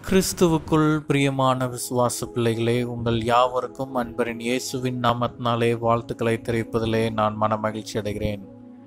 கிறிஸ்துவுக்குள் பிரியமான விசுவாச பிள்ளைகளே உங்கள் யாவருக்கும் அன்பரின் இயேசுவின் நாமத்தினாலே வாழ்த்துக்களை தெரிவிப்பதிலே நான் மன மகிழ்ச்சி அடைகிறேன்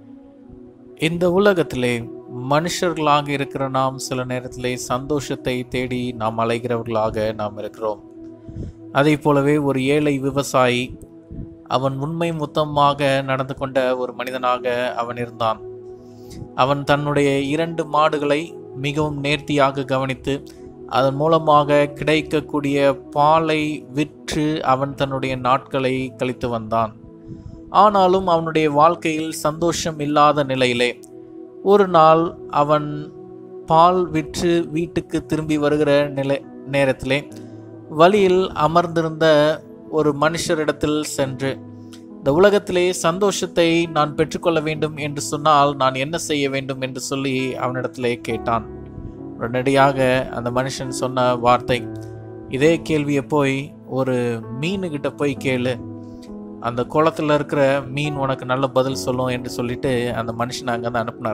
இந்த உலகத்திலே மனுஷர்களாக இருக்கிற நாம் சில நேரத்திலே சந்தோஷத்தை தேடி நாம் அலைகிறவர்களாக நாம் இருக்கிறோம் அதே போலவே ஒரு ஏழை விவசாயி அவன் உண்மை முத்தமாக நடந்து கொண்ட ஒரு மனிதனாக அவன் இருந்தான் அவன் தன்னுடைய இரண்டு மாடுகளை மிகவும் நேர்த்தியாக கவனித்து அதன் மூலமாக கிடைக்கக்கூடிய பாலை விற்று அவன் தன்னுடைய நாட்களை கழித்து வந்தான் ஆனாலும் அவனுடைய வாழ்க்கையில் சந்தோஷம் இல்லாத நிலையிலே ஒரு நாள் அவன் பால் விற்று வீட்டுக்கு திரும்பி வருகிற நிலை நேரத்திலே வழியில் அமர்ந்திருந்த ஒரு மனுஷரிடத்தில் சென்று இந்த உலகத்திலே சந்தோஷத்தை நான் பெற்றுக்கொள்ள வேண்டும் என்று சொன்னால் நான் என்ன செய்ய வேண்டும் என்று சொல்லி அவனிடத்திலே கேட்டான் உடனடியாக அந்த மனுஷன் சொன்ன வார்த்தை இதே கேள்வியை போய் ஒரு மீனுக்கிட்ட போய் கேளு அந்த குளத்துல இருக்கிற மீன் உனக்கு நல்ல பதில் சொல்லும் என்று சொல்லிட்டு அந்த மனுஷனை அங்கேருந்து அனுப்புனார்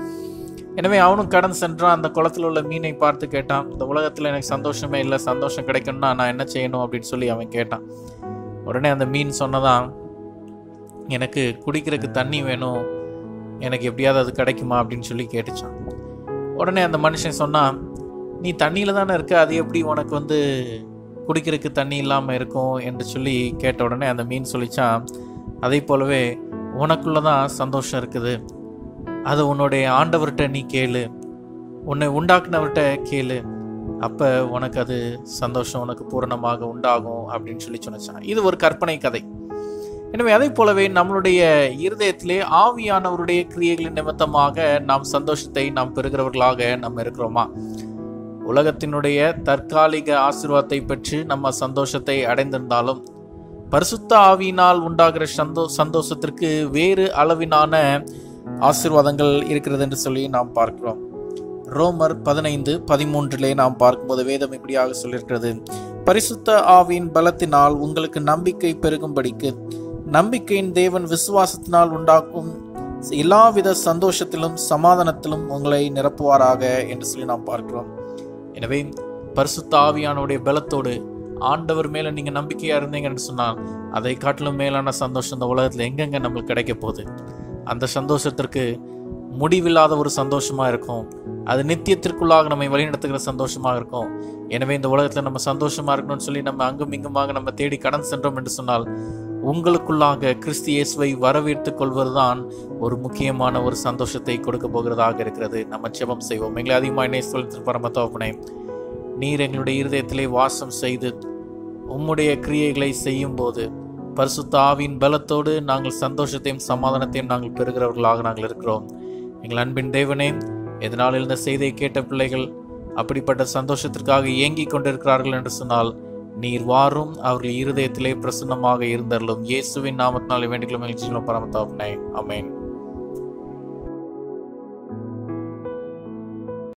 எனவே அவனும் கடந்து சென்றான் அந்த குளத்தில் உள்ள மீனை பார்த்து கேட்டான் இந்த உலகத்தில் எனக்கு சந்தோஷமே இல்லை சந்தோஷம் கிடைக்கணும்னா நான் என்ன செய்யணும் அப்படின்னு சொல்லி அவன் கேட்டான் உடனே அந்த மீன் சொன்னதான் எனக்கு குடிக்கிறதுக்கு தண்ணி வேணும் எனக்கு எப்படியாவது அது கிடைக்குமா அப்படின்னு சொல்லி கேட்டுச்சான் உடனே அந்த மனுஷன் சொன்னான் நீ தண்ணியில் தானே இருக்க அது எப்படி உனக்கு வந்து குடிக்கிறதுக்கு தண்ணி இல்லாமல் இருக்கும் என்று சொல்லி கேட்ட உடனே அந்த மீன் சொல்லிச்சான் அதே போலவே உனக்குள்ள தான் சந்தோஷம் இருக்குது அது உன்னுடைய ஆண்டவர்கிட்ட நீ கேளு உன்னை உண்டாக்குனவர்கிட்ட கேளு அப்போ உனக்கு அது சந்தோஷம் உனக்கு பூரணமாக உண்டாகும் அப்படின்னு சொல்லி சொன்னச்சான் இது ஒரு கற்பனை கதை எனவே அதை போலவே நம்மளுடைய இருதயத்திலே ஆவியானவருடைய கிரியைகளின் நிமித்தமாக நாம் சந்தோஷத்தை நாம் பெறுகிறவர்களாக நம்ம இருக்கிறோமா உலகத்தினுடைய தற்காலிக ஆசீர்வாதத்தை பெற்று நம்ம சந்தோஷத்தை அடைந்திருந்தாலும் பரிசுத்த ஆவியினால் உண்டாகிற சந்தோ சந்தோஷத்திற்கு வேறு அளவிலான ஆசீர்வாதங்கள் இருக்கிறது என்று சொல்லி நாம் பார்க்கிறோம் ரோமர் பதினைந்து பதிமூன்றிலே நாம் பார்க்கும்போது வேதம் இப்படியாக சொல்லியிருக்கிறது பரிசுத்த ஆவியின் பலத்தினால் உங்களுக்கு நம்பிக்கை பெருகும்படிக்கு நம்பிக்கையின் தேவன் விசுவாசத்தினால் உண்டாக்கும் எல்லாவித சந்தோஷத்திலும் சமாதானத்திலும் உங்களை நிரப்புவாராக என்று சொல்லி நாம் பார்க்கிறோம் எனவே பரிசுத்த ஆவியானுடைய பலத்தோடு ஆண்டவர் மேல நீங்க நம்பிக்கையா இருந்தீங்கன்னு சொன்னால் அதை காட்டிலும் மேலான சந்தோஷம் இந்த உலகத்துல எங்கெங்க நம்மளுக்கு கிடைக்க போகுது அந்த சந்தோஷத்திற்கு முடிவில்லாத ஒரு சந்தோஷமா இருக்கும் அது நித்தியத்திற்குள்ளாக நம்மை வழிநடத்துகிற சந்தோஷமாக இருக்கும் எனவே இந்த உலகத்துல நம்ம சந்தோஷமா இருக்கணும்னு சொல்லி நம்ம அங்கும் இங்குமாக நம்ம தேடி கடந்து சென்றோம் என்று சொன்னால் உங்களுக்குள்ளாக கிறிஸ்து இயேசுவை வரவேற்றுக் கொள்வதுதான் ஒரு முக்கியமான ஒரு சந்தோஷத்தை கொடுக்க போகிறதாக இருக்கிறது நம்ம ஜெபம் செய்வோம் எங்களை அதிகமாக நேசத்தில் பரமத்தோப்பனே நீர் எங்களுடைய இருதயத்திலே வாசம் செய்து உம்முடைய கிரியைகளை செய்யும் போது பரிசுத்த ஆவின் பலத்தோடு நாங்கள் சந்தோஷத்தையும் சமாதானத்தையும் நாங்கள் பெறுகிறவர்களாக நாங்கள் இருக்கிறோம் எங்கள் அன்பின் தேவனே எதனால் இந்த செய்தியை கேட்ட பிள்ளைகள் அப்படிப்பட்ட சந்தோஷத்திற்காக ஏங்கிக் கொண்டிருக்கிறார்கள் என்று சொன்னால் நீர் வாரும் அவர்கள் இருதயத்திலே பிரசன்னமாக இருந்தருளும் இயேசுவின் நாமத்தினால் வேண்டிகளும் பரமத்தாப்னே அமேன்